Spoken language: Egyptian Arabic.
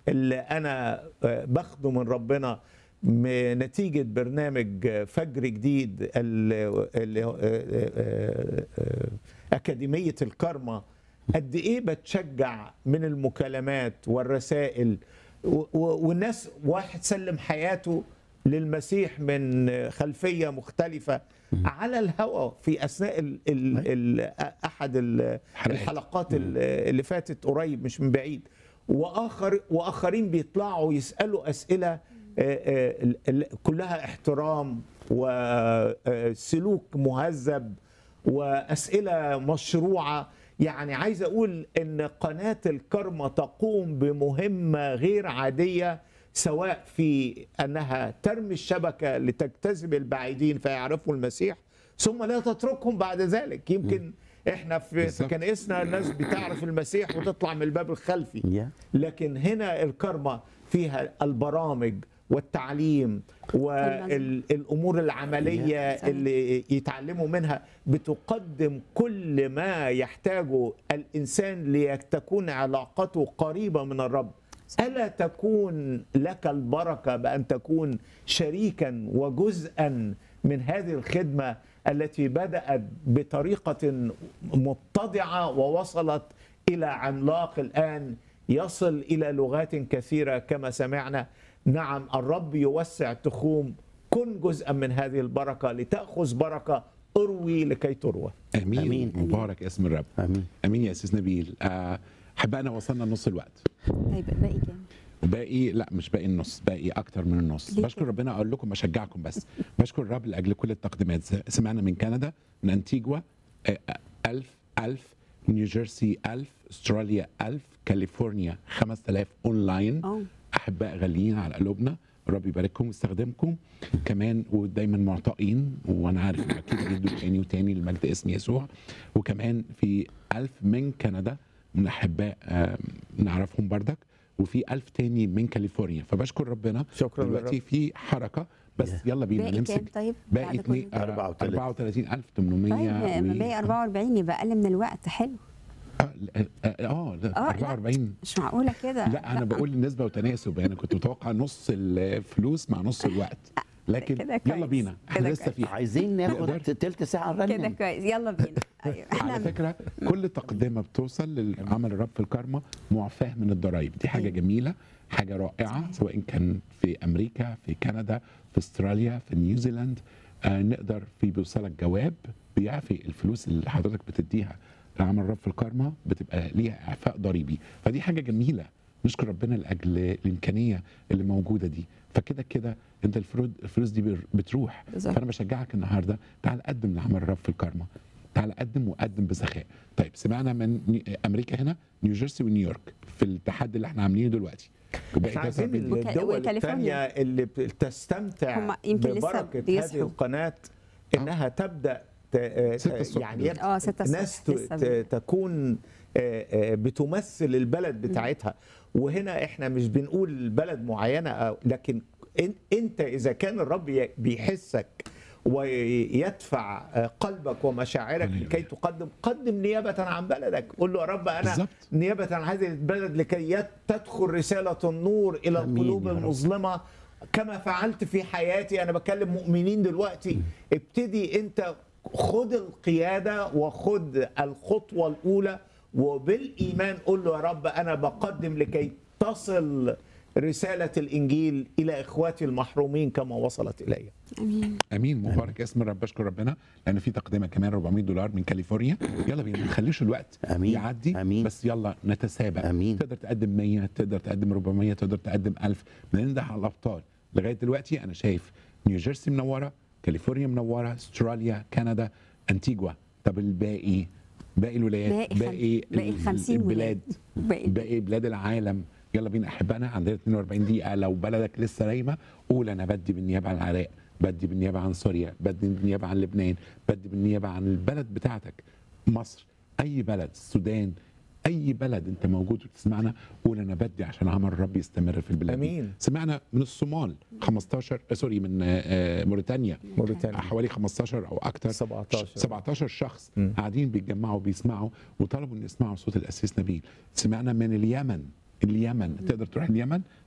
اللي انا آه، باخده من ربنا م- نتيجه برنامج آه، فجر جديد ال- ال- آه، آه، آه، اكاديميه الكارما قد ايه بتشجع من المكالمات والرسائل و- و- والناس واحد سلم حياته للمسيح من خلفيه مختلفه على الهواء في اثناء ال ال ال احد ال- حلقات. الحلقات ال- اللي فاتت قريب مش من بعيد واخر واخرين بيطلعوا يسالوا اسئله آه، آه، ال- ال- كلها احترام وسلوك مهذب واسئله مشروعه يعني عايز اقول ان قناه الكرمه تقوم بمهمه غير عاديه سواء في انها ترمي الشبكه لتجتذب البعيدين فيعرفوا المسيح ثم لا تتركهم بعد ذلك يمكن احنا في في بالظبط. كنائسنا الناس بتعرف المسيح وتطلع من الباب الخلفي يا. لكن هنا الكرمة فيها البرامج والتعليم والامور العمليه صحيح. اللي يتعلموا منها بتقدم كل ما يحتاجه الانسان لتكون علاقته قريبه من الرب الا تكون لك البركه بان تكون شريكا وجزءا من هذه الخدمه التي بدات بطريقه مبتدعه ووصلت الى عملاق الان يصل الى لغات كثيره كما سمعنا نعم الرب يوسع تخوم كن جزءا من هذه البركه لتاخذ بركه اروي لكي تروى امين, آمين. أمين. مبارك اسم الرب امين امين يا استاذ نبيل آه، احبائنا وصلنا نص الوقت طيب الباقي كام؟ باقي لا مش باقي النص باقي اكتر من النص ليه بشكر كده؟ ربنا اقول لكم بشجعكم بس بشكر الرب لاجل كل التقديمات سمعنا من كندا من انتيجوا آه، آه، ألف ألف نيوجيرسي ألف استراليا ألف كاليفورنيا 5000 اونلاين اه احباء غاليين على قلوبنا الرب يبارككم ويستخدمكم كمان ودايما معطائين وانا عارف إن اكيد هيدوا تاني وتاني لمجد اسم يسوع وكمان في ألف من كندا من احباء آم، نعرفهم بردك وفي ألف تاني من كاليفورنيا فبشكر ربنا شكرا دلوقتي للرب. في حركه بس يلا بينا باقي كام نمسك طيب؟ باقي بعد اتنين- كل ده؟ 34. 34800 طيب ما و- باقي 44 يبقى اقل من الوقت حلو اه لا، اه آه، لا، آه، لا. 44 مش معقوله كده لا انا بقول نسبه وتناسب يعني كنت متوقع نص الفلوس مع نص الوقت لكن كده يلا كويس. بينا احنا كده لسه كويس. فيها عايزين نقدر. ناخد تلت ساعه كده نرنم كويس يلا بينا ايوه على احنا فكره كل تقدمه بتوصل للعمل الرب في الكارما معفاه من الضرائب دي حاجه أيوة. جميله حاجه رائعه صحيح. سواء كان في امريكا في كندا في استراليا في نيوزيلاند آه نقدر في بيوصلك جواب بيعفي الفلوس اللي حضرتك بتديها لعمل الرب في الكارما بتبقى ليها اعفاء ضريبي فدي حاجه جميله نشكر ربنا لاجل الامكانيه اللي موجوده دي فكده كده انت الفلوس الفلوس دي بر- بتروح بالظبط. فانا بشجعك النهارده تعال قدم لعمل الرب في الكارما تعال قدم وقدم بسخاء طيب سمعنا من ني- امريكا هنا نيوجيرسي ونيويورك في التحدي اللي احنا عاملينه دلوقتي باقي احنا عايزين 49. وك- الدول وكاليفورنيا. الثانيه اللي بتستمتع هم يمكن لسه ببركه هذه بيصحوا. القناه انها تبدا ت- ستة الصبح يعني دلوقتي. اه 6 الصبح ناس ت- لسه ت- تكون آه، آه، بتمثل البلد بتاعتها وهنا احنا مش بنقول بلد معينه أو- لكن إن- انت اذا كان الرب ي- بيحسك ويدفع آه، قلبك ومشاعرك هللويا. لكي تقدم قدم نيابه عن بلدك قول له يا رب انا بالظبط. نيابه عن هذه البلد لكي يت- تدخل رساله النور الى آمين القلوب يا رب. المظلمه كما فعلت في حياتي انا بكلم مؤمنين دلوقتي ابتدي انت خد القياده وخد الخطوه الاولى وبالايمان قول له يا رب انا بقدم لكي تصل رساله الانجيل الى اخواتي المحرومين كما وصلت الي امين امين مبارك اسم الرب بشكر ربنا لان في تقدمه كمان 400 دولار من كاليفورنيا يلا بينا ما نخليش الوقت آمين. يعدي آمين. بس يلا نتسابق آمين. تقدر تقدم 100 تقدر تقدم 400 تقدر تقدم 1000 بننده على الابطال لغايه دلوقتي انا شايف نيوجيرسي منوره كاليفورنيا منوره استراليا كندا انتيجوا طب الباقي باقي الولايات باقي خم- باقي باقي ال- 50 البلاد باقي باقي بلاد العالم يلا بينا احبائنا عندنا 42 دقيقه لو بلدك لسه نايمه قول انا بدي بالنيابه عن العراق بدي بالنيابه عن سوريا بدي بالنيابه عن لبنان بدي بالنيابه عن البلد بتاعتك مصر اي بلد السودان اي بلد انت موجود وتسمعنا قول انا بدي عشان عمل الرب يستمر في البلاد دي. امين سمعنا من الصومال 15 آه، سوري من آه، آه، موريتانيا موريتانيا حوالي 15 او اكتر 17 17 شخص مم. قاعدين بيتجمعوا بيسمعوا وطلبوا ان يسمعوا صوت الاسيس نبيل سمعنا من اليمن اليمن تقدر تروح اليمن